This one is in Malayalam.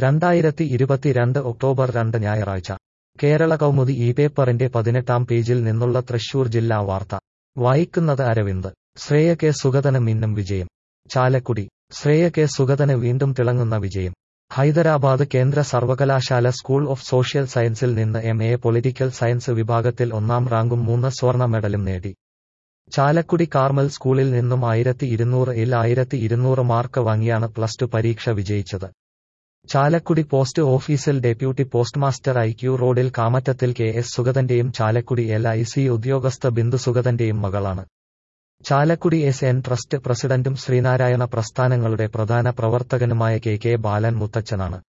രണ്ടായിരത്തി ഇരുപത്തിരണ്ട് ഒക്ടോബർ രണ്ട് ഞായറാഴ്ച കേരള കൗമുദി ഈ പേപ്പറിന്റെ പതിനെട്ടാം പേജിൽ നിന്നുള്ള തൃശൂർ ജില്ലാ വാർത്ത വായിക്കുന്നത് അരവിന്ദ് ശ്രേയ കെ സുഗതന് മിന്നും വിജയം ചാലക്കുടി ശ്രേയ കെ സുഗതന് വീണ്ടും തിളങ്ങുന്ന വിജയം ഹൈദരാബാദ് കേന്ദ്ര സർവകലാശാല സ്കൂൾ ഓഫ് സോഷ്യൽ സയൻസിൽ നിന്ന് എം എ പൊളിറ്റിക്കൽ സയൻസ് വിഭാഗത്തിൽ ഒന്നാം റാങ്കും മൂന്ന് സ്വർണ്ണ മെഡലും നേടി ചാലക്കുടി കാർമൽ സ്കൂളിൽ നിന്നും ആയിരത്തി ഇരുന്നൂറ് ഇൽ ആയിരത്തി ഇരുന്നൂറ് മാർക്ക് വാങ്ങിയാണ് പ്ലസ് ടു പരീക്ഷ വിജയിച്ചത് ചാലക്കുടി പോസ്റ്റ് ഓഫീസിൽ ഡെപ്യൂട്ടി പോസ്റ്റ്മാസ്റ്ററായി ക്യൂ റോഡിൽ കാമറ്റത്തിൽ കെ എസ് സുഗതന്റെയും ചാലക്കുടി എൽ ഐ സി ഉദ്യോഗസ്ഥ ബിന്ദു സുഗതന്റെയും മകളാണ് ചാലക്കുടി എസ് എൻ ട്രസ്റ്റ് പ്രസിഡന്റും ശ്രീനാരായണ പ്രസ്ഥാനങ്ങളുടെ പ്രധാന പ്രവർത്തകനുമായ കെ കെ ബാലൻ മുത്തച്ഛനാണ്